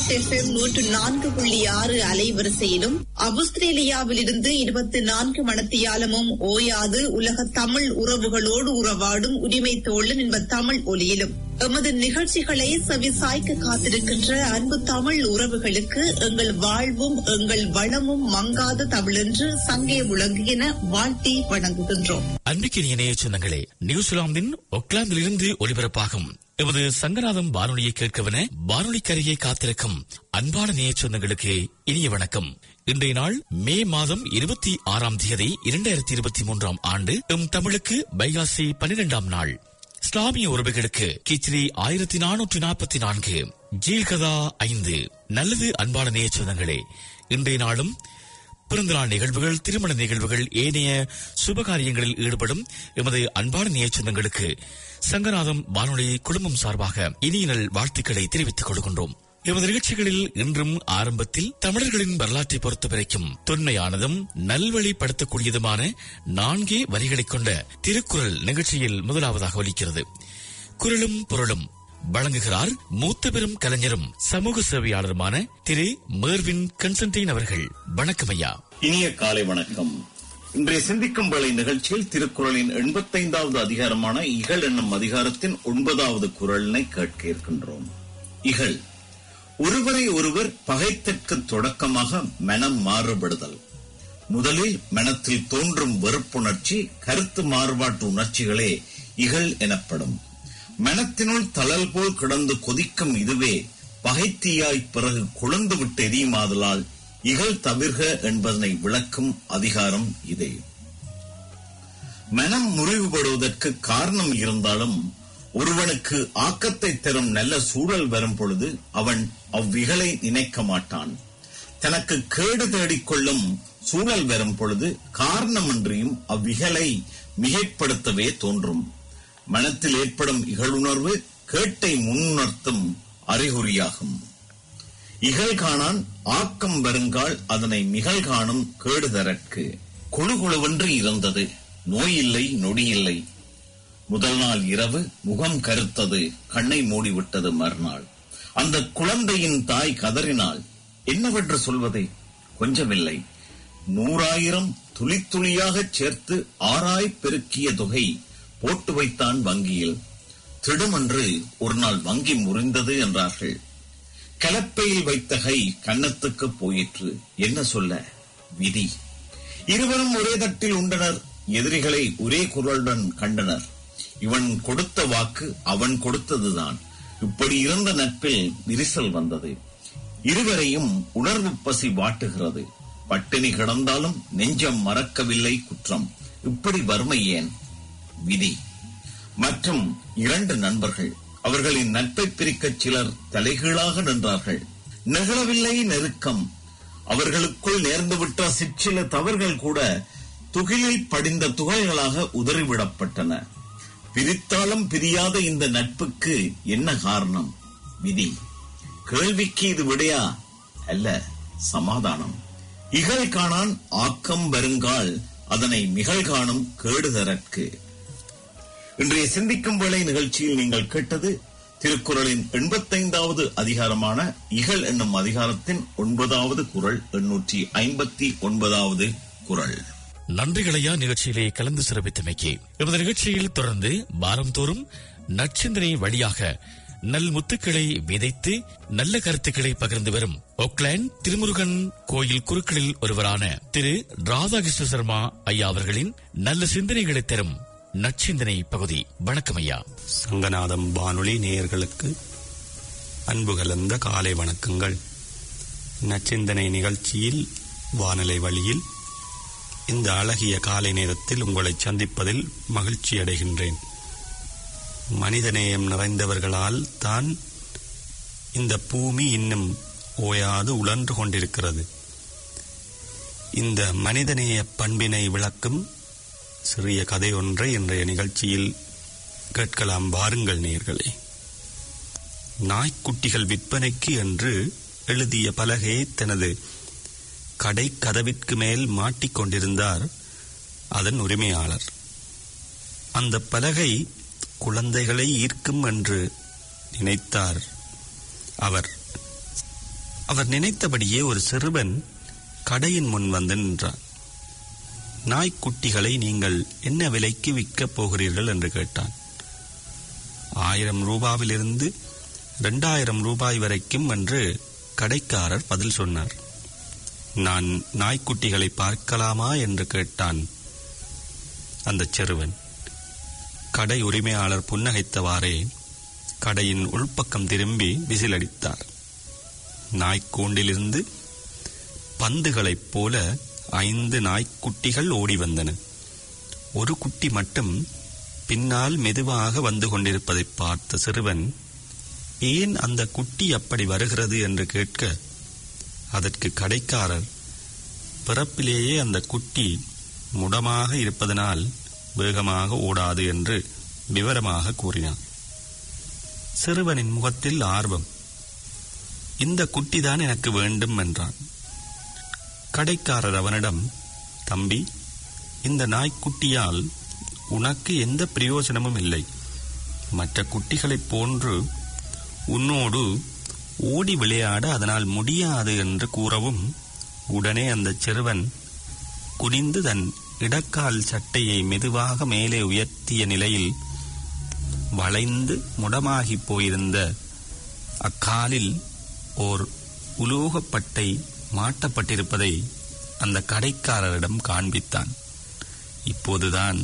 east FM நூற்று நான்கு புள்ளி ஆறு அலைவரிசையிலும் அவுஸ்திரேலியாவில் இருந்து இருபத்தி நான்கு மணத்தியாலமும் ஓயாது உலக தமிழ் உறவுகளோடு உறவாடும் உரிமை தோழன் என்ப தமிழ் ஒலியிலும் எமது நிகழ்ச்சிகளை செவிசாய்க்க காத்திருக்கின்ற அன்பு தமிழ் உறவுகளுக்கு எங்கள் வாழ்வும் எங்கள் வளமும் மங்காத தமிழென்று சங்கே விளங்குகின வாழ்த்தி வணங்குகின்றோம் அன்பிக்கினிய நேய சொந்தங்களே நியூசிலாந்தின் ஒக்லாந்திலிருந்து ஒலிபரப்பாகும் எமது சங்கநாதம் வானொலியை கேட்கவன வானொலி கரையை காத்திருக்கும் அன்பான நேய சொந்தங்களுக்கு இனிய வணக்கம் இன்றைய நாள் மே மாதம் இருபத்தி ஆறாம் தேதி இரண்டாயிரத்தி இருபத்தி மூன்றாம் ஆண்டு எம் தமிழுக்கு பைகாசி பன்னிரெண்டாம் நாள் இஸ்லாமிய உறவுகளுக்கு கிச்ரி ஆயிரத்தி நானூற்றி நாற்பத்தி நான்கு ஜீல்கதா ஐந்து நல்லது அன்பான நேய சொந்தங்களே இன்றைய நாளும் பிறந்தநாள் நிகழ்வுகள் திருமண நிகழ்வுகள் ஏனைய சுபகாரியங்களில் ஈடுபடும் எமது அன்பான நேயச்சந்தங்களுக்கு சங்கநாதம் வானொலி குடும்பம் சார்பாக இனிய நல் வாழ்த்துக்களை தெரிவித்துக் கொள்கின்றோம் எமது நிகழ்ச்சிகளில் இன்றும் ஆரம்பத்தில் தமிழர்களின் வரலாற்றை பொறுத்த வரைக்கும் தொன்மையானதும் நல்வழிப்படுத்தக்கூடியதுமான நான்கே வரிகளைக் கொண்ட திருக்குறள் நிகழ்ச்சியில் முதலாவதாக ஒலிக்கிறது குரலும் பொருளும் வழங்குகிறார் மூத்த பெரும் கலைஞரும் சமூக சேவையாளருமான திரு மேர்வின் கன்சன்டைன் அவர்கள் வணக்கம் ஐயா இனிய காலை வணக்கம் இன்றைய சிந்திக்கும் வேளை நிகழ்ச்சியில் திருக்குறளின் எண்பத்தைந்தாவது அதிகாரமான இகழ் என்னும் அதிகாரத்தின் ஒன்பதாவது குரலினை கேட்க இருக்கின்றோம் இகழ் ஒருவரை ஒருவர் பகைத்தற்கு தொடக்கமாக மனம் மாறுபடுதல் முதலில் மனத்தில் தோன்றும் வெறுப்புணர்ச்சி கருத்து மாறுபாட்டு உணர்ச்சிகளே இகழ் எனப்படும் மனத்தினுள் தளல் போல் கிடந்து கொதிக்கும் இதுவே பகைத்தீயாய் பிறகு கொழுந்து விட்டு எரியுமாதலால் இகழ் தவிர்க என்பதனை விளக்கும் அதிகாரம் இதே மனம் முறிவுபடுவதற்கு காரணம் இருந்தாலும் ஒருவனுக்கு ஆக்கத்தை தரும் நல்ல சூழல் வரும் பொழுது அவன் அவ்விகலை நினைக்க மாட்டான் தனக்கு கேடு தேடிக்கொள்ளும் சூழல் வரும் பொழுது காரணமின்றியும் அவ்விகலை மிகைப்படுத்தவே தோன்றும் மனத்தில் ஏற்படும் இகழுணர்வு கேட்டை முன்னுணர்த்தும் அறிகுறியாகும் இகழ் காணான் ஆக்கம் வருங்கால் அதனை மிகழ் காணும் கேடுதரற்கு குழுகுழுவென்று இருந்தது நோயில்லை நொடியில்லை முதல் நாள் இரவு முகம் கருத்தது கண்ணை மூடிவிட்டது மறுநாள் அந்த குழந்தையின் தாய் கதறினாள் என்னவென்று சொல்வதே கொஞ்சமில்லை நூறாயிரம் துளி துளியாகச் சேர்த்து ஆறாய் பெருக்கிய தொகை போட்டு வைத்தான் வங்கியில் திடுமென்று ஒரு நாள் வங்கி முறிந்தது என்றார்கள் கலப்பையில் வைத்த கை கன்னத்துக்கு போயிற்று என்ன சொல்ல விதி இருவரும் ஒரே தட்டில் உண்டனர் எதிரிகளை ஒரே குரலுடன் கண்டனர் இவன் கொடுத்த வாக்கு அவன் கொடுத்ததுதான் இப்படி இருந்த நட்பில் விரிசல் வந்தது இருவரையும் உணர்வு பசி வாட்டுகிறது பட்டினி கிடந்தாலும் நெஞ்சம் மறக்கவில்லை குற்றம் இப்படி வறுமை ஏன் விதி மற்றும் இரண்டு நண்பர்கள் அவர்களின் நட்பை பிரிக்க சிலர் தலைகீழாக நின்றார்கள் நிகழவில்லை நெருக்கம் அவர்களுக்குள் நேர்ந்துவிட்ட சிற்சில தவறுகள் கூட துகிலில் படிந்த துகள்களாக உதறிவிடப்பட்டன பிரித்தாலும் பிரியாத இந்த நட்புக்கு என்ன காரணம் விதி கேள்விக்கு இது விடையா அல்ல சமாதானம் இகழ் காணான் ஆக்கம் வருங்கால் அதனை மிகழ் காணும் கேடுதரற்கு இன்றைய சிந்திக்கும் வேளை நிகழ்ச்சியில் நீங்கள் கேட்டது திருக்குறளின் எண்பத்தைந்தாவது அதிகாரமான இகழ் என்னும் அதிகாரத்தின் ஒன்பதாவது குரல் எண்ணூற்றி ஐம்பத்தி ஒன்பதாவது குரல் நன்றிகளையா நிகழ்ச்சியிலே கலந்து சிறப்பித்தமைக்கு எமது நிகழ்ச்சியில் தொடர்ந்து வாரந்தோறும் நற்சிந்தனை வழியாக நல் முத்துக்களை விதைத்து நல்ல கருத்துக்களை பகிர்ந்து வரும் ஒக்லாண்ட் திருமுருகன் கோயில் குருக்களில் ஒருவரான திரு ராதாகிருஷ்ண சர்மா ஐயா அவர்களின் நல்ல சிந்தனைகளை தரும் நற்சிந்தனை பகுதி வணக்கம் ஐயா சங்கநாதம் வானொலி நேயர்களுக்கு அன்பு கலந்த காலை வணக்கங்கள் நச்சிந்தனை நிகழ்ச்சியில் வானொலி வழியில் இந்த அழகிய காலை நேரத்தில் உங்களை சந்திப்பதில் மகிழ்ச்சி அடைகின்றேன் மனிதநேயம் நிறைந்தவர்களால் தான் இந்த பூமி இன்னும் ஓயாது உழன்று கொண்டிருக்கிறது இந்த மனிதநேய பண்பினை விளக்கும் சிறிய கதை ஒன்றை இன்றைய நிகழ்ச்சியில் கேட்கலாம் வாருங்கள் நேர்களே நாய்க்குட்டிகள் விற்பனைக்கு என்று எழுதிய பலகையை தனது கடை கதவிற்கு மேல் மாட்டிக்கொண்டிருந்தார் அதன் உரிமையாளர் அந்த பலகை குழந்தைகளை ஈர்க்கும் என்று நினைத்தார் அவர் அவர் நினைத்தபடியே ஒரு சிறுவன் கடையின் முன் வந்து நின்றான் நாய்க்குட்டிகளை நீங்கள் என்ன விலைக்கு விற்கப் போகிறீர்கள் என்று கேட்டான் ஆயிரம் ரூபாவிலிருந்து இரண்டாயிரம் ரூபாய் வரைக்கும் என்று கடைக்காரர் பதில் சொன்னார் நான் நாய்க்குட்டிகளை பார்க்கலாமா என்று கேட்டான் அந்த சிறுவன் கடை உரிமையாளர் புன்னகைத்தவாறே கடையின் உள்பக்கம் திரும்பி விசிலடித்தார் நாய்க்கூண்டிலிருந்து பந்துகளைப் போல ஐந்து நாய்க்குட்டிகள் ஓடி வந்தன ஒரு குட்டி மட்டும் பின்னால் மெதுவாக வந்து கொண்டிருப்பதைப் பார்த்த சிறுவன் ஏன் அந்த குட்டி அப்படி வருகிறது என்று கேட்க அதற்கு கடைக்காரர் பிறப்பிலேயே அந்த குட்டி முடமாக இருப்பதனால் வேகமாக ஓடாது என்று விவரமாக கூறினார் சிறுவனின் முகத்தில் ஆர்வம் இந்த குட்டிதான் எனக்கு வேண்டும் என்றான் கடைக்காரர் அவனிடம் தம்பி இந்த நாய்க்குட்டியால் உனக்கு எந்த பிரயோஜனமும் இல்லை மற்ற குட்டிகளைப் போன்று உன்னோடு ஓடி விளையாட அதனால் முடியாது என்று கூறவும் உடனே அந்த சிறுவன் குனிந்து தன் இடக்கால் சட்டையை மெதுவாக மேலே உயர்த்திய நிலையில் வளைந்து முடமாகிப் போயிருந்த அக்காலில் ஓர் உலோகப்பட்டை மாட்டப்பட்டிருப்பதை அந்த கடைக்காரரிடம் காண்பித்தான் இப்போதுதான்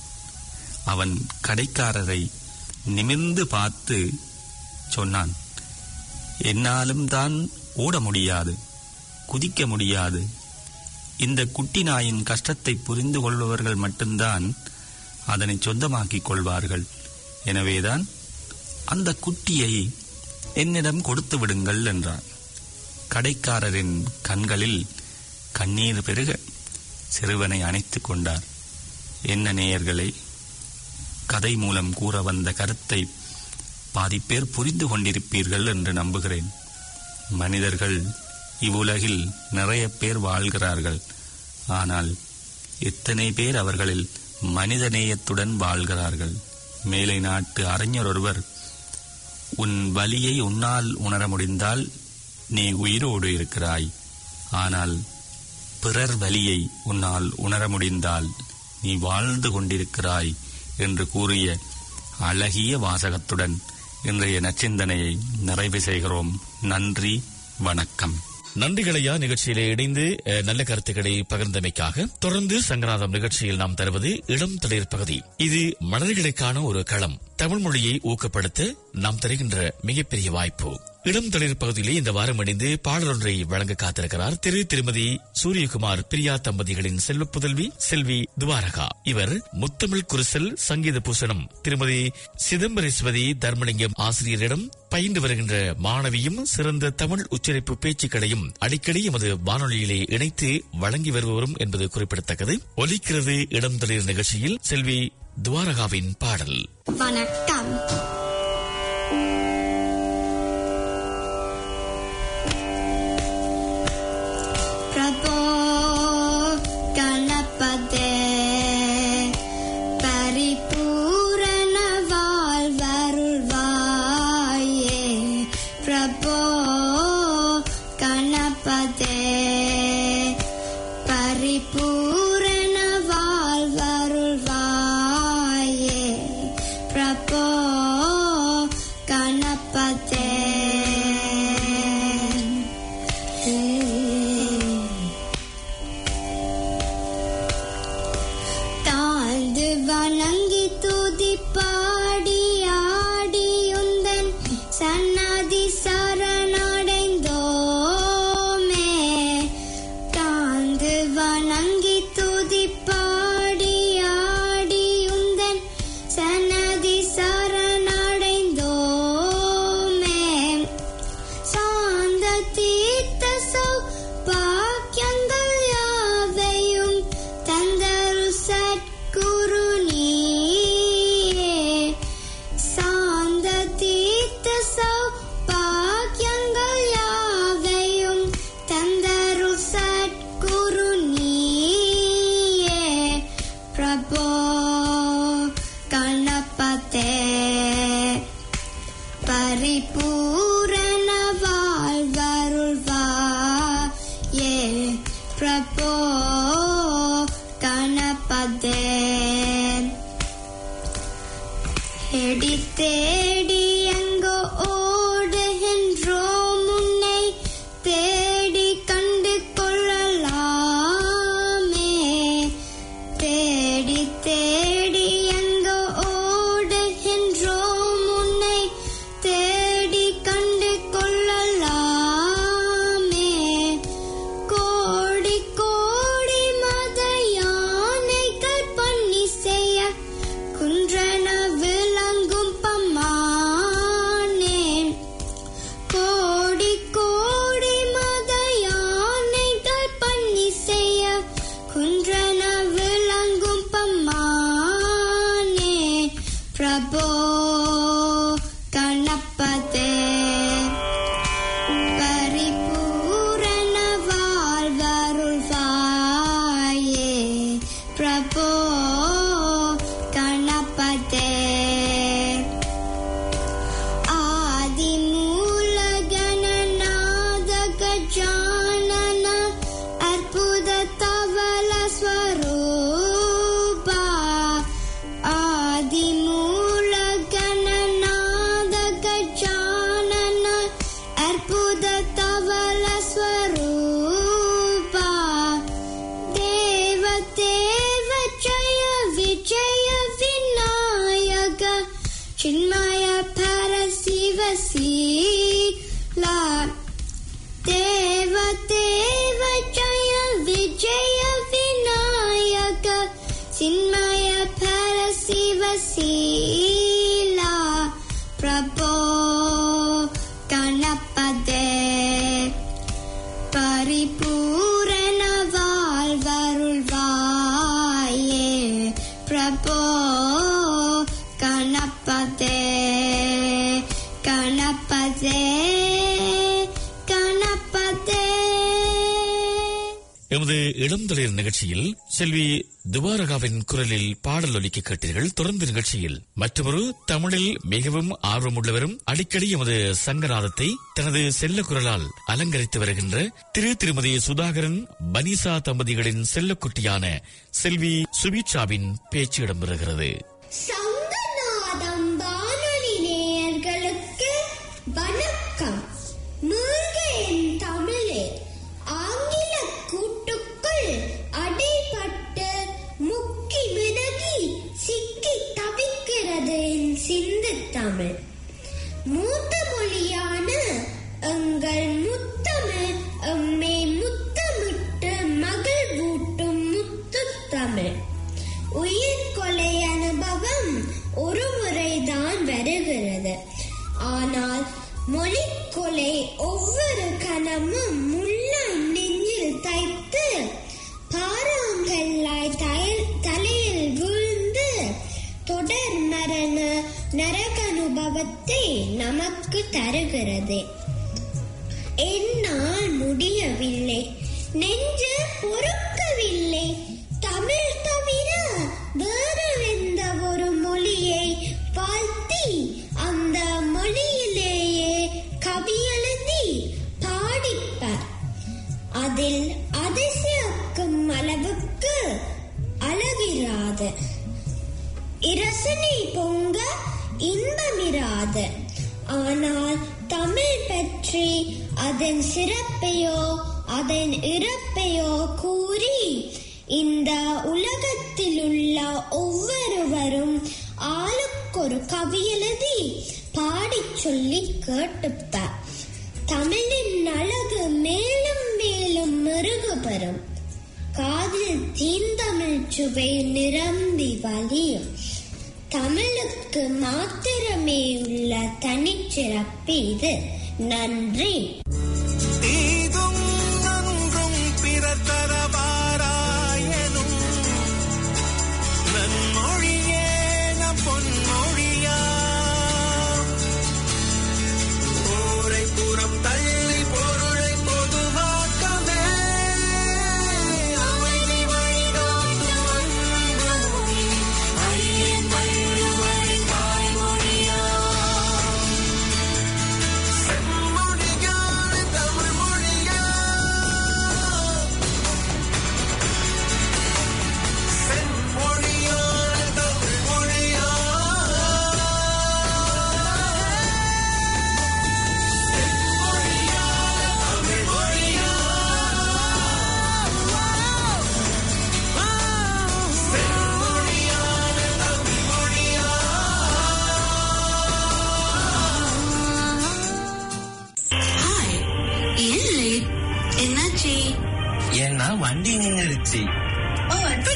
அவன் கடைக்காரரை நிமிர்ந்து பார்த்து சொன்னான் என்னாலும் தான் ஓட முடியாது குதிக்க முடியாது இந்த குட்டி நாயின் கஷ்டத்தை புரிந்து கொள்பவர்கள் மட்டும்தான் அதனை சொந்தமாக்கிக் கொள்வார்கள் எனவேதான் அந்த குட்டியை என்னிடம் கொடுத்து விடுங்கள் என்றான் கடைக்காரரின் கண்களில் கண்ணீர் பெருக சிறுவனை அணைத்துக் கொண்டார் என்ன நேயர்களே கதை மூலம் கூற வந்த கருத்தை பாதிப்பேர் புரிந்து கொண்டிருப்பீர்கள் என்று நம்புகிறேன் மனிதர்கள் இவ்வுலகில் நிறைய பேர் வாழ்கிறார்கள் ஆனால் எத்தனை பேர் அவர்களில் மனிதநேயத்துடன் வாழ்கிறார்கள் மேலை நாட்டு அறிஞர் ஒருவர் உன் வலியை உன்னால் உணர முடிந்தால் நீ உயிரோடு இருக்கிறாய் ஆனால் பிறர் வலியை உன்னால் உணர முடிந்தால் நீ வாழ்ந்து கொண்டிருக்கிறாய் என்று கூறிய அழகிய வாசகத்துடன் இன்றைய நச்சிந்தனையை நிறைவு செய்கிறோம் நன்றி வணக்கம் நன்றிகளையா நிகழ்ச்சியிலே இணைந்து அஹ், நல்ல கருத்துக்களை பகிர்ந்தமைக்காக தொடர்ந்து சங்கநாதம் நிகழ்ச்சியில் நாம் தருவது இளம் தளிர் பகுதி இது மலர்களுக்கான ஒரு களம் தமிழ் மொழியை ஊக்கப்படுத்த நாம் தருகின்ற மிகப்பெரிய வாய்ப்பு இளம் தளிர் பகுதியிலே இந்த வாரம் இணைந்து பாடலொன்றை வழங்க காத்திருக்கிறார் திரு திருமதி சூரியகுமார் பிரியா தம்பதிகளின் செல்வ புதல்வி செல்வி துவாரகா இவர் முத்தமிழ் குருசல் சங்கீத பூசணம் திருமதி சிதம்பரேஸ்வதி தர்மலிங்கம் ஆசிரியரிடம் பயின்று வருகின்ற மாணவியும் சிறந்த தமிழ் உச்சரிப்பு பேச்சுக்களையும் அடிக்கடி எமது வானொலியிலே இணைத்து வழங்கி வருபவரும் என்பது குறிப்பிடத்தக்கது ஒலிக்கிறது இடம் தளிர் நிகழ்ச்சியில் செல்வி துவாரகாவின் பாடல் வணக்கம் பிரபோ கணபதே பரிபூரண வாழ்வருள்வாயே பிரபோ கணபதே பரிபூரண வாழ்வருள்வாயே பிரபோ கணபதே தாழ்ந்து வணங்கி துதி பாடி ஆடியுந்தன் சன்னதி சரணடைந்தோமே தாழ்ந்து வணங்கி து தேடி தேடி எங்கோ ஓடுகின்றோம் உன்னை தேடி கண்டு கொள்ளலாமே தேடி தேடி எங்கோ ஓடுகின்றோம் உன்னை தேடி கண்டு கொள்ளலாமே கோடி கோடி மத யானைகள் பண்ணி செய்ய குன்றன விளங்கும் பம்மானே கோடி கோடி மத யானைகள் பண்ணி செய்ய குன்றன விளங்கும் பம்மானே பிரபோ கணப்பதே பரிபூரண வாழ்வருள்வாயே பிரபோ கணபதே ஆதி மூல கணநாத கஜானன அற்புத தவல ஸ்வரூபா ஆதி மூல கணநாத கஜானன அற்புத தவல ஸ்வரூபா தேவ தேவ ஜய விஜய விநாயக ಚಿನ್ಮಯ ಪರ ಶಿವ ಶೀಲಾ ದೇವ ದೇವ ಜಯ ವಿಜಯ ವಿನಾಯಕ ಚಿನ್ಮಯ ಪರ ಶಿವ ಶೀಲಾ ಪ್ರಭೋ ಗಣಪದೇ பரிபூரண வாழ்வருள்வாயே பிரபோ கணபதே கணபதே கணபதே எமது இளந்தளிர் நிகழ்ச்சியில் செல்வி துபாரகாவின் குரலில் பாடல் ஒலிக்க கேட்டீர்கள் தொடர்ந்து நிகழ்ச்சியில் மற்றொரு தமிழில் மிகவும் ஆர்வமுள்ளவரும் அடிக்கடி எமது சங்கநாதத்தை தனது செல்ல குரலால் அலங்கரித்து வருகின்ற திரு திருமதி சுதாகரன் பனிசா தம்பதிகளின் செல்லக்குட்டியான செல்வி சுபிட்சாவின் பேச்சு இடம்பெறுகிறது சங்கநாதம் வானொலி நேயர்களுக்கு வணக்கம் மூழ்க என் தமிழே ஆங்கில கூட்டுக்குள் அடிபட்டு முக்கி விலகி சிக்கி தவிக்கிறது என் சிந்து தமிழ் மூத்த மொழியான எங்கள் முத்தமிழ் எம்மை முத்தமிட்டு மகிழ்வூட்டும் முத்துத்தமிழ் உயிர் கொலை அனுபவம் ஒரு முறைதான் வருகிறது ஆனால் மொழி கொலை ஒவ்வொரு கணமும் முள்ளாம் நெஞ்சில் தைத்து பாறாங்கல்லாய் தயல்- தலையில் விழுந்து தொடர் மரண நரக அனுபவத்தை நமக்கு தருகிறது என்னால் முடியவில்லை நெஞ்சு பொறுக்கவில்லை தமிழ் தவிர வேறு எந்த ஒரு மொழியை வாழ்த்தி அந்த மொழியிலேயே கவி எழுதி பாடிப்பார் அதில் அதிசயக்கும் அளவுக்கு அழகிராது இரசனை பொங்க இன்பமிராது ஆனால் தமிழ் பற்றி அதன் சிறப்பையோ அதன் இறப்பையோ கூறி இந்த உலகத்தில் உள்ள ஒவ்வொருவரும் ஆளுக்கொரு கவி எழுதி பாடிச் சொல்லி கேட்டுப்பார் தமிழின் அழகு மேலும் மேலும் மெருகுபெறும் காதில் தீந்தமிழ் சுவை நிரம்பி வலியும் தமிழுக்கு மாத்திரமே உள்ள தனிச்சிறப்பு இது நன்றி தீதும் நன்றும் பிறர் தரவாராயனும் நன்மொழியே நம் பொன்மொழியா போரை புறம் தள்ளி பொருளை பொதுவாக்கவே அமைதி வழிகாட்டும் அன்பும் அரியன் வள்ளுவரை தாய்மொழியா செம்மொழியால்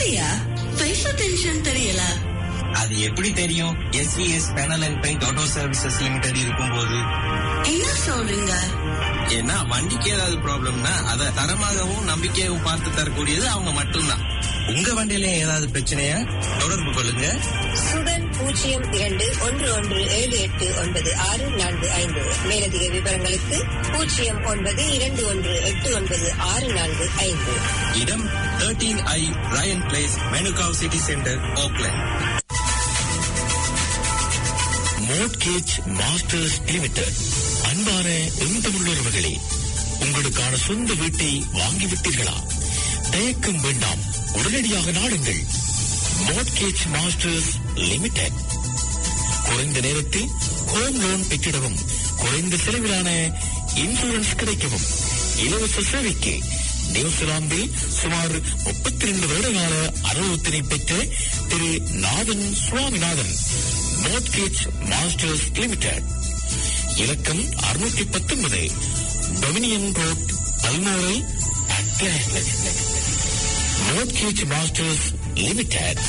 அப்படியா பைசா டென்ஷன் தெரியல அது எப்படி தெரியும் SVS panel and paint auto services limited இருக்கும்போது என்ன சொல்றீங்க ஏன்னா வண்டிக்கு ஏதாவது ப்ராப்ளம்னா அதை தரமாகவும் நம்பிக்கையாகவும் பார்த்து தரக்கூடியது அவங்க மட்டும்தான் உங்க வண்டியில ஏதாவது பிரச்சனையா தொடர்பு கொள்ளுங்க சுடன் பூஜ்ஜியம் இரண்டு ஒன்று ஒன்று ஏழு எட்டு ஒன்பது ஆறு நான்கு ஐந்து மேலதிக விவரங்களுக்கு பூஜ்ஜியம் ஒன்பது இரண்டு ஒன்று எட்டு ஒன்பது ஆறு நான்கு ஐந்து இடம் தேர்ட்டீன் ஐ Ryan Place Manukau City Centre Auckland Mortgage Masters Limited அன்பான எந்தமுள்ளவர்களே உங்களுக்கான சொந்த வீட்டை வாங்கிவிட்டீர்களா தயக்கம் வேண்டாம் உடனடியாக நாடுங்கள் மோட்கேஜ் மாஸ்டர்ஸ் லிமிடெட் குறைந்த நேரத்தில் ஹோம் லோன் பெற்றிடவும் குறைந்த செலவிலான இன்சூரன்ஸ் கிடைக்கவும் இலவச சேவைக்கு நியூசிலாந்தில் சுமார் முப்பத்தி ரெண்டு வருடகால அனுபவத்தினை பெற்ற Thiru Nathan Swaminathan Mortgage Masters Limited இலக்கம் அறுநூற்றி பத்தொன்பது Dominion Road Balmoral Mortgage Masters Limited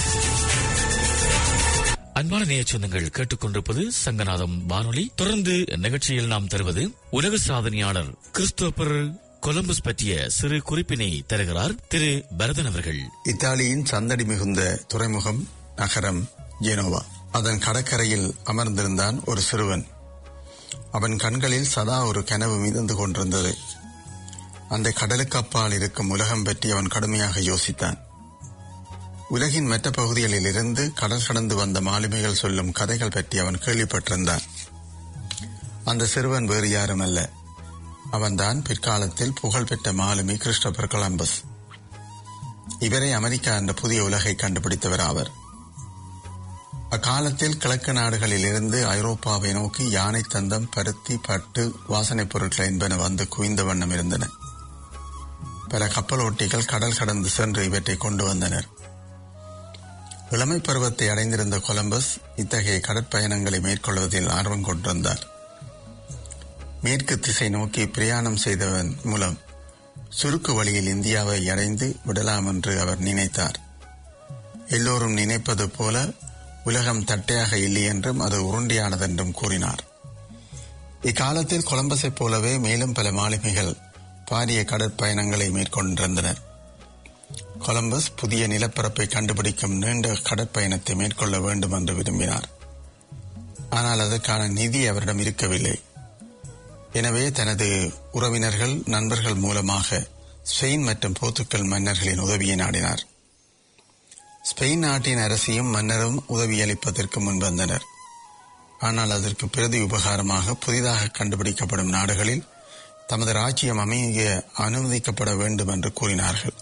அன்பான நேய சொந்தங்கள் கேட்டுக்கொண்டிருப்பது சங்கநாதம் வானொலி தொடர்ந்து நிகழ்ச்சியில் நாம் தருவது உலக சாதனையாளர் கிறிஸ்தோபர் கொலம்பஸ் பற்றிய சிறு குறிப்பினை தருகிறார் திரு பரதன் அவர்கள் இத்தாலியின் சந்தடி மிகுந்த துறைமுகம் நகரம் ஜெனோவா அதன் கடற்கரையில் அமர்ந்திருந்தான் ஒரு சிறுவன் அவன் கண்களில் சதா ஒரு கனவு மிதந்து கொண்டிருந்தது அந்த கடலுக்கு அப்பால் இருக்கும் உலகம் பற்றி அவன் கடுமையாக யோசித்தான் உலகின் மற்ற பகுதிகளில் இருந்து கடல் கடந்து வந்த மாலுமிகள் சொல்லும் கதைகள் பற்றி அவன் கேள்விப்பட்டிருந்தான் அந்த சிறுவன் வேறு யாரும் அல்ல அவன்தான் பிற்காலத்தில் புகழ்பெற்ற மாலுமி கிறிஸ்டோபர் கொலம்பஸ் இவரை அமெரிக்கா என்ற புதிய உலகை கண்டுபிடித்தவர் ஆவர் அக்காலத்தில் கிழக்கு நாடுகளில் இருந்து ஐரோப்பாவை நோக்கி யானை தந்தம் பருத்தி பட்டு வாசனைப் பொருட்கள் என்பன வந்து குவிந்த வண்ணம் இருந்தன பல கப்பலோட்டிகள் கடல் கடந்து சென்று இவற்றை கொண்டு வந்தனர் இளமை பருவத்தை அடைந்திருந்த கொலம்பஸ் இத்தகைய கடற்பயணங்களை மேற்கொள்வதில் ஆர்வம் கொண்டிருந்தார் மேற்கு திசை நோக்கி பிரயாணம் செய்தவன் மூலம் சுருக்கு வழியில் இந்தியாவை அடைந்து விடலாம் என்று அவர் நினைத்தார் எல்லோரும் நினைப்பது போல உலகம் தட்டையாக இல்லை என்றும் அது உருண்டியானதென்றும் கூறினார் இக்காலத்தில் கொலம்பஸைப் போலவே மேலும் பல மாலுமிகள் பாரிய கடற்பயணங்களை மேற்கொண்டிருந்தனர் கொலம்பஸ் புதிய நிலப்பரப்பை கண்டுபிடிக்கும் நீண்ட கடற்பயணத்தை மேற்கொள்ள வேண்டும் என்று விரும்பினார் ஆனால் அதற்கான நிதி அவரிடம் இருக்கவில்லை எனவே தனது உறவினர்கள் நண்பர்கள் மூலமாக ஸ்பெயின் மற்றும் போர்த்துக்கல் மன்னர்களின் உதவியை நாடினார் ஸ்பெயின் நாட்டின் அரசியும் மன்னரும் உதவியளிப்பதற்கு முன்வந்தனர் ஆனால் அதற்கு பிரதி உபகாரமாக புதிதாக கண்டுபிடிக்கப்படும் நாடுகளில் தமது ராஜ்யம் அமைய அனுமதிக்கப்பட வேண்டும் என்று கூறினார்கள்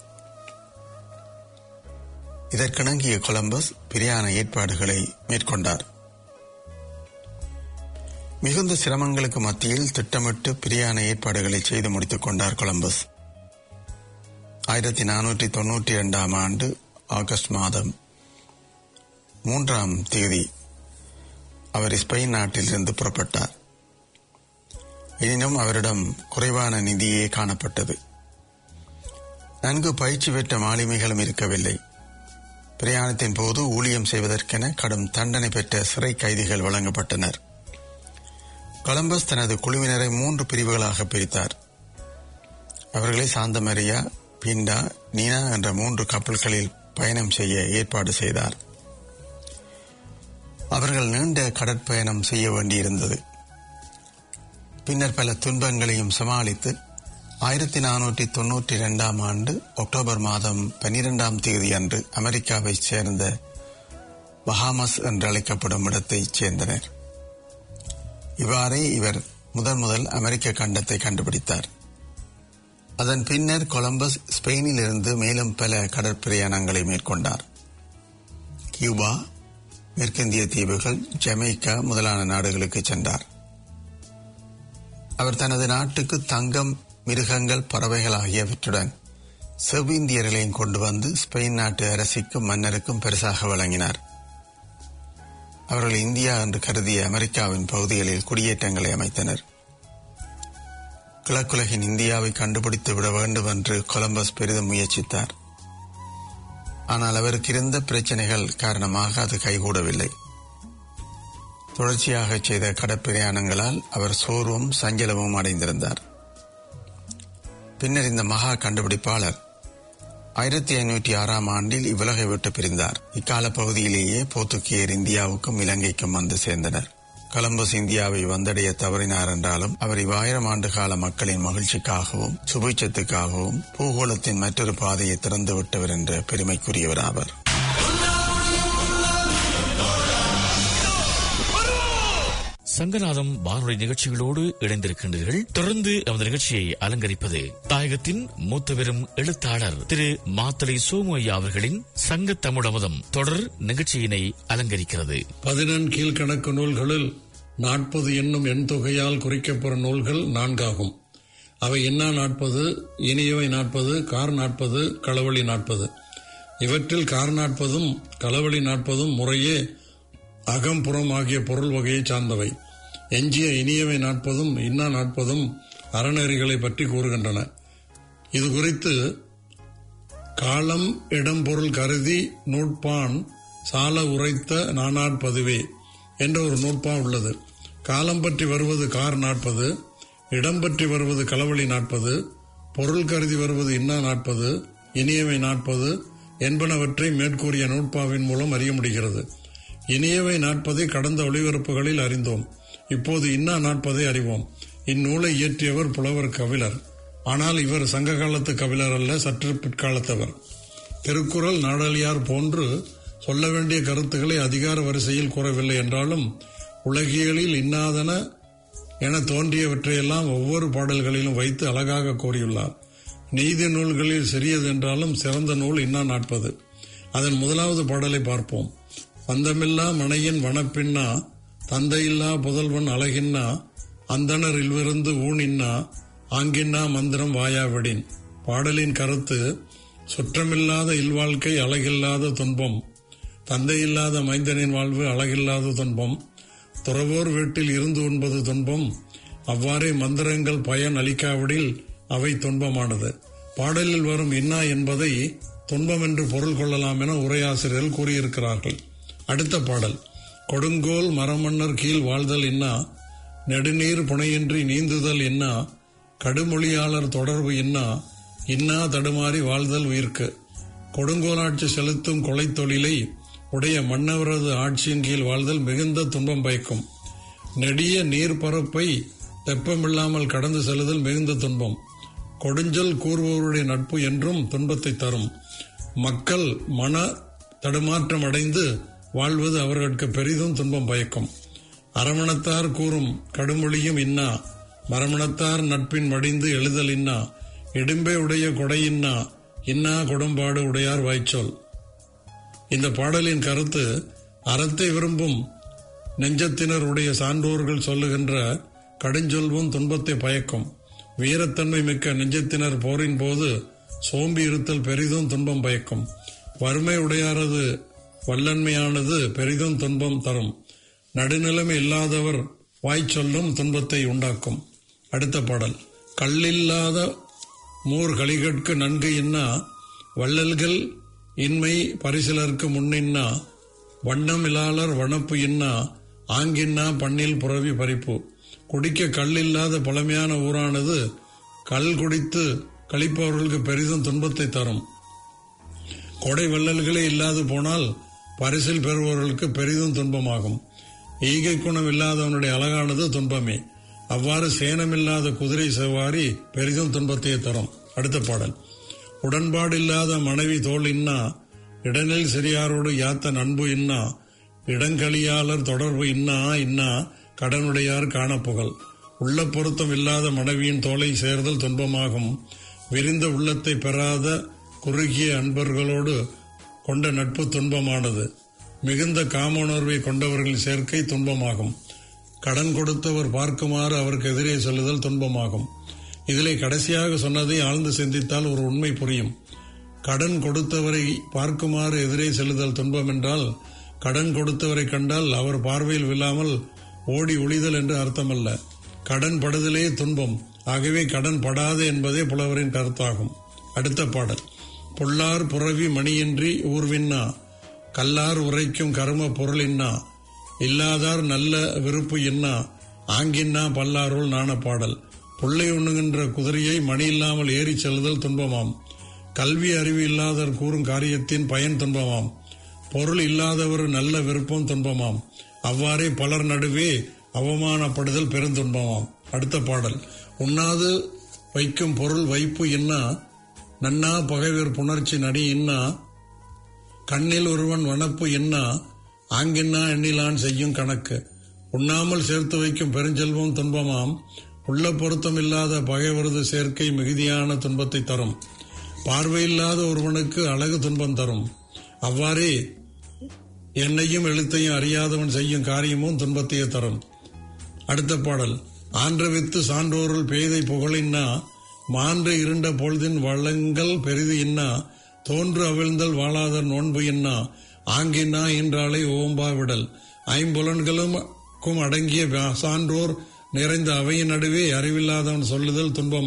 இதற்கிணங்கிய கொலம்பஸ் பிரியாண ஏற்பாடுகளை மேற்கொண்டார் மிகுந்த சிரமங்களுக்கு மத்தியில் திட்டமிட்டு பிரியாண ஏற்பாடுகளை செய்து முடித்துக் கொண்டார் கொலம்பஸ் ஆயிரத்தி நானூற்றி தொன்னூற்றி இரண்டாம் ஆண்டு ஆகஸ்ட் மாதம் மூன்றாம் தேதி அவர் ஸ்பெயின் நாட்டிலிருந்து புறப்பட்டார் எனினும் அவரிடம் குறைவான நிதியே காணப்பட்டது நன்கு பயிற்சி பெற்ற மாலுமிகளும் இருக்கவில்லை பிரயாணத்தின் போது ஊழியம் செய்வதற்கென கடும் தண்டனை பெற்ற சிறை கைதிகள் வழங்கப்பட்டனர் கொலம்பஸ் தனது குழுவினரை மூன்று பிரிவுகளாக பிரித்தார் அவர்களை சாந்தமரியா பிண்டா நீனா என்ற மூன்று கப்பல்களில் பயணம் செய்ய ஏற்பாடு செய்தார் அவர்கள் நீண்ட கடற்பயணம் செய்ய வேண்டியிருந்தது பின்னர் பல துன்பங்களையும் சமாளித்து ஆயிரத்தி நானூற்றி தொன்னூற்றி இரண்டாம் ஆண்டு அக்டோபர் மாதம் பனிரெண்டாம் தேதி அன்று அமெரிக்காவைச் சேர்ந்த பஹாமஸ் என்று அழைக்கப்படும் இடத்தைச் சேர்ந்தனர் இவ்வாறே இவர் முதன் முதல் அமெரிக்க கண்டத்தை கண்டுபிடித்தார் அதன் பின்னர் கொலம்பஸ் ஸ்பெயினில் இருந்து மேலும் பல கடற்பிரயாணங்களை மேற்கொண்டார் கியூபா மேற்கிந்திய தீவுகள் ஜமைக்கா முதலான நாடுகளுக்கு சென்றார் அவர் தனது நாட்டுக்கு தங்கம் மிருகங்கள் பறவைகள் ஆகியவற்றுடன் செவ்விந்தியர்களையும் கொண்டு வந்து ஸ்பெயின் நாட்டு அரசிக்கும் மன்னருக்கும் பரிசாக வழங்கினார் அவர்கள் இந்தியா என்று கருதிய அமெரிக்காவின் பகுதிகளில் குடியேற்றங்களை அமைத்தனர் கிழக்குலகின் இந்தியாவை கண்டுபிடித்து விட வேண்டும் என்று கொலம்பஸ் பெரிதும் முயற்சித்தார் ஆனால் அவருக்கு இருந்த பிரச்சனைகள் காரணமாக அது கைகூடவில்லை தொடர்ச்சியாக செய்த கடற்பிரயாணங்களால் அவர் சோர்வும் சஞ்சலமும் அடைந்திருந்தார் பின்னர் இந்த மகா கண்டுபிடிப்பாளர் ஆயிரத்தி ஐநூற்றி ஆறாம் ஆண்டில் இவ்வுலகை விட்டு பிரிந்தார் இக்கால பகுதியிலேயே போர்த்துகேயர் இந்தியாவுக்கும் இலங்கைக்கும் வந்து சேர்ந்தனர் கொலம்பஸ் இந்தியாவை வந்தடைய தவறினார் என்றாலும் அவர் இவ்வாயிரம் ஆண்டு கால மக்களின் மகிழ்ச்சிக்காகவும் சுபிட்சத்துக்காகவும் பூகோளத்தின் மற்றொரு பாதையை திறந்து விட்டவர் என்ற பெருமைக்குரியவர் ஆவர் சங்கநாதம் வானொலி நிகழ்ச்சிகளோடு இணைந்திருக்கின்றீர்கள் தொடர்ந்து எமது நிகழ்ச்சியை அலங்கரிப்பது தாயகத்தின் மூத்தவெரும் எழுத்தாளர் திரு மாத்தலை சோமு ஐயா அவர்களின் சங்க தமிழமுதம் தொடர் நிகழ்ச்சியினை அலங்கரிக்கிறது பதினெண் கீழ்கணக்கு நூல்களில் நாற்பது என்னும் எண் தொகையால் குறிக்கப்பெறும் நூல்கள் நான்காகும் அவை என்ன நாற்பது இனியவை நாற்பது கார் நாற்பது களவழி நாற்பது இவற்றில் கார் நாற்பதும் களவழி நாற்பதும் முறையே அகம்புறம் ஆகிய பொருள் வகையைச் சார்ந்தவை எஞ்சிய இனியவை நாற்பதும் இன்னா நாற்பதும் அறநெறிகளை பற்றி கூறுகின்றன இது குறித்து காலம் இடம் பொருள் கருதி நூட்பான் சால உரைத்த நானாட்பதுவே என்ற ஒரு நூற்பா உள்ளது காலம் பற்றி வருவது கார் நாற்பது இடம் பற்றி வருவது களவழி நாற்பது பொருள் கருதி வருவது இன்னா நாற்பது இனியவை நாற்பது என்பனவற்றை மேற்கூறிய நூற்பாவின் மூலம் அறிய முடிகிறது இனியவை நாற்பதை கடந்த ஒளிபரப்புகளில் அறிந்தோம் இப்போது இன்னா நாற்பதை அறிவோம் இந்நூலை இயற்றியவர் புலவர் கபிலர் ஆனால் இவர் சங்க காலத்து கபிலர் அல்ல சற்று பிற்காலத்தவர் திருக்குறள் நாடலியார் போன்று சொல்ல வேண்டிய கருத்துக்களை அதிகார வரிசையில் கூறவில்லை என்றாலும் உலகியலில் இன்னாதன என தோன்றியவற்றையெல்லாம் ஒவ்வொரு பாடல்களிலும் வைத்து அழகாக கூறியுள்ளார் நீதி நூல்களில் சிறியது என்றாலும் சிறந்த நூல் இன்னா நாற்பது அதன் முதலாவது பாடலை பார்ப்போம் பந்தமில்லா மனையின் வனப்பின்னா தந்தையில்லா புதல்வன் அழகின்னா அந்தனர் இல்விருந்து ஊனின்னா ஆங்கின்னா மந்திரம் வாயாவிடின் பாடலின் கருத்து சுற்றமில்லாத இல்வாழ்க்கை அழகில்லாத துன்பம் தந்தையில்லாத மைந்தனின் வாழ்வு அழகில்லாத துன்பம் துறவோர் வீட்டில் இருந்து உண்பது துன்பம் அவ்வாறே மந்திரங்கள் பயன் அளிக்காவிடில் அவை துன்பமானது பாடலில் வரும் இன்னா என்பதை துன்பம் என்று பொருள் கொள்ளலாம் என உரையாசிரியர்கள் கூறியிருக்கிறார்கள் அடுத்த பாடல் கொடுங்கோல் மரமன்னர் கீழ் வாழ்தல் இன்னா நெடுநீர் புனையின்றி நீந்துதல் இன்னா கடுமொழியாளர் தொடர்பு இன்னா இன்னா தடுமாறி வாழ்தல் உயிர்க்கு கொடுங்கோலாட்சி செலுத்தும் கொலை தொழிலை உடைய மன்னவரது ஆட்சியின் கீழ் வாழ்தல் மிகுந்த துன்பம் பயக்கும் நெடிய நீர்ப்பரப்பை வெப்பமில்லாமல் கடந்து செல்லுதல் மிகுந்த துன்பம் கொடுஞ்சல் கூறுபவருடைய நட்பு என்றும் துன்பத்தை தரும் மக்கள் மன தடுமாற்றம் அடைந்து வாழ்வது அவர்களுக்கு பெரிதும் துன்பம் பயக்கும் அரமணத்தார் கூறும் கடுமொழியும் இன்னா மரமணத்தார் நட்பின் மடிந்து எழுதல் இன்னா இடும்பே உடைய கொடை இன்னா இன்னா கொடும்பாடு உடையார் வாய்ச்சொல் இந்த பாடலின் கருத்து அறத்தை விரும்பும் நெஞ்சத்தினர் உடைய சான்றோர்கள் சொல்லுகின்ற கடுஞ்சொல்வும் துன்பத்தை பயக்கும் வீரத்தன்மை மிக்க நெஞ்சத்தினர் போரின் போது சோம்பி இருத்தல் பெரிதும் துன்பம் பயக்கும் வறுமை உடையாரது வல்லன்மையானது பெரிதும் துன்பம் தரும் நடுநிலைமை இல்லாதவர் வாய்ச்சொல்லும் துன்பத்தை உண்டாக்கும் அடுத்த பாடல் கல்லில்லாத மூர் களிகட்கு நன்கு இன்னா வள்ளல்கள் இன்மை பரிசிலர்க்கு முன்னின்னா வண்ணம் இலாளர் வனப்பு இன்னா ஆங்கின்னா பண்ணில் புறவி பறிப்பு குடிக்க கல்லில்லாத பழமையான ஊரானது கல் குடித்து கழிப்பவர்களுக்கு பெரிதும் துன்பத்தை தரும் கொடை வள்ளல்களே இல்லாது போனால் பரிசில் பெறுபவர்களுக்கு பெரிதும் துன்பமாகும் ஈகை குணம் இல்லாதவனுடைய அழகானது துன்பமே அவ்வாறு சேனமில்லாத குதிரை சவாரி பெரிதும் துன்பத்தையே தரும் அடுத்த பாடல் உடன்பாடு இல்லாத மனைவி தோல் இன்னா இடனில் சிறியாரோடு யாத்த நண்பு இன்னா இடங்களியாளர் தொடர்பு இன்னா இன்னா கடனுடையார் காணப்புகழ் உள்ள பொருத்தம் இல்லாத மனைவியின் தோலை சேர்தல் துன்பமாகும் விரிந்த உள்ளத்தை பெறாத குறுகிய அன்பர்களோடு கொண்ட நட்பு துன்பமானது மிகுந்த காமோணர்வை கொண்டவர்கள் சேர்க்கை துன்பமாகும் கடன் கொடுத்தவர் பார்க்குமாறு அவருக்கு எதிரே செல்லுதல் துன்பமாகும் இதிலே கடைசியாக சொன்னதை ஆழ்ந்து சிந்தித்தால் ஒரு உண்மை புரியும் கடன் கொடுத்தவரை பார்க்குமாறு எதிரே செல்லுதல் துன்பம் என்றால் கடன் கொடுத்தவரை கண்டால் அவர் பார்வையில் விழாமல் ஓடி ஒளிதல் என்று அர்த்தமல்ல கடன் படுதலே துன்பம் ஆகவே கடன் படாது என்பதே புலவரின் கருத்தாகும் அடுத்த பாடல் பொல்லார் புறவி மணியின்றி ஊர்வின்னா கல்லார் உரைக்கும் கரும பொருள் இன்னா இல்லாதார் நல்ல விருப்பு இன்னா ஆங்கின்னா பல்லாருள் நாண பாடல் புள்ளை உண்ணுகின்ற குதிரையை மணி இல்லாமல் ஏறி செல்லுதல் துன்பமாம் கல்வி அறிவு இல்லாதவர் கூறும் காரியத்தின் பயன் துன்பமாம் பொருள் இல்லாதவர் நல்ல விருப்பம் துன்பமாம் அவ்வாறே பலர் நடுவே அவமானப்படுதல் பெருந்துன்பமாம் அடுத்த பாடல் உண்ணாது வைக்கும் பொருள் வைப்பு இன்னா நன்னா பகைவர் புணர்ச்சி நடி இன்னா கண்ணில் ஒருவன் வனப்பு இன்னா ஆங்கின்னா எண்ணிலான் செய்யும் கணக்கு உண்ணாமல் சேர்த்து வைக்கும் பெருஞ்செல்வம் துன்பமாம் உள்ள பொருத்தம் இல்லாத பகைவரது சேர்க்கை மிகுதியான துன்பத்தை தரும் பார்வையில்லாத ஒருவனுக்கு அழகு துன்பம் தரும் அவ்வாறே என்னையும் எழுத்தையும் அறியாதவன் செய்யும் காரியமும் துன்பத்தையே தரும் அடுத்த பாடல் ஆன்ற வித்து சான்றோருள் பேதை புகழின்னா மான்று இருண்ட பொழுதின் வளங்கள் பெரிது இன்னா தோன்று அவிழ்ந்தல் வாழாதர் நோன்பு இன்னா ஆங்கின்னா என்றாலே ஓம்பா விடல் ஐம்புலன்களும் க்கும் அடங்கிய வா- சான்றோர் நிறைந்த அவையின் நடுவே அறிவில்லாதவன் சொல்லுதல் துன்பம்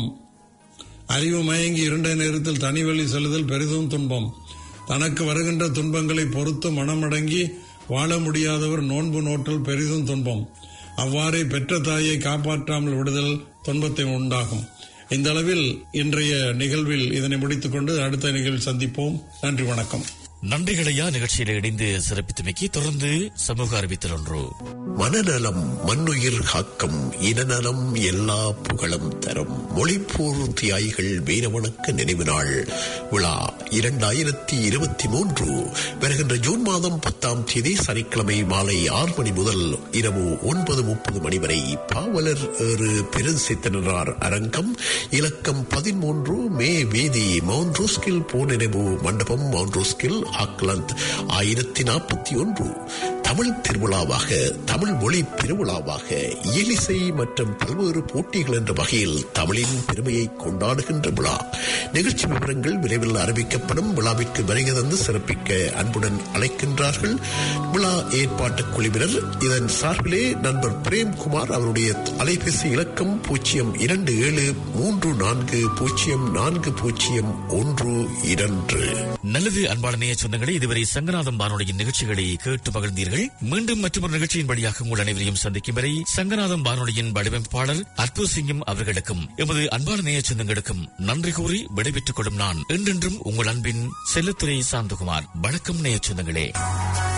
அறிவு மயங்கி இருண்ட நேரத்தில் தனிவழி செல்லுதல் பெரிதும் துன்பம் தனக்கு வருகின்ற துன்பங்களை பொறுத்து மனமடங்கி வாழ முடியாதவர் நோன்பு நோற்றல் பெரிதும் துன்பம் அவ்வாறே பெற்ற தாயை காப்பாற்றாமல் விடுதல் துன்பத்தை உண்டாகும் இந்த அளவில் இன்றைய நிகழ்வில் இதனை முடித்துக்கொண்டு அடுத்த நிகழ்வில் சந்திப்போம் நன்றி வணக்கம் நன்றிகளையா நிகழ்ச்சியில் இணைந்து சிறப்பித்துமைக்கு தொடர்ந்து சமூக அறிவித்தல் ஒன்று மனநலம் மண்ணுயிர் காக்கம் இனநலம் எல்லா புகழும் தரும் மொழிப்போர் தியாகிகள் வீரவணக்க நினைவு நாள் விழா இரண்டாயிரத்தி இருபத்தி மூன்று வருகின்ற ஜூன் மாதம் பத்தாம் தேதி சனிக்கிழமை மாலை ஆறு மணி முதல் இரவு ஒன்பது முப்பது மணி வரை பாவலர் ஏறு பெருஞ்சித்தனார் அரங்கம் இலக்கம் பதிமூன்று மே வீதி மவுண்ட் ரோஸ்கில் போர் நினைவு மண்டபம் மவுண்ட் ரோஸ்கில் ஆக்லாந்து ஆயிரத்தி நாற்பத்தி ஒன்று தமிழ் திருவிழாவாக தமிழ் மொழி பெருவிழாவாக இயலிசை மற்றும் பல்வேறு போட்டிகள் என்ற வகையில் தமிழின் பெருமையை கொண்டாடுகின்ற விழா நிகழ்ச்சி விவரங்கள் விரைவில் அறிவிக்கப்படும் விழாவிற்கு வருகை தந்து சிறப்பிக்க அன்புடன் அழைக்கின்றார்கள் விழா ஏற்பாட்டு குழுவினர் இதன் சார்பிலே நண்பர் பிரேம்குமார் அவருடைய அலைபேசி இலக்கம் பூஜ்ஜியம் இரண்டு ஏழு மூன்று நான்கு பூஜ்ஜியம் நான்கு பூஜ்ஜியம் ஒன்று இரண்டு நல்லது அன்பான நேய சொந்தங்களே இதுவரை சங்கநாதம் வானொலியின் நிகழ்ச்சிகளை கேட்டு மகிழ்ந்தீர்கள் மீண்டும் மற்றொரு நிகழ்ச்சியின் வழியாக உங்கள் அனைவரையும் சந்திக்கும் வரை சங்கநாதம் வானொலியின் வடிவமைப்பாளர் அற்புத சிங்கம் அவர்களுக்கும் எமது அன்பான நேய சொந்தங்களுக்கும் நன்றி கூறி விடைபெற்றுக் கொள்ளும் நான் என்றென்றும் உங்கள் அன்பின் செல்லத்துறை சாந்தகுமார் வணக்கம் நேய சொந்தங்களே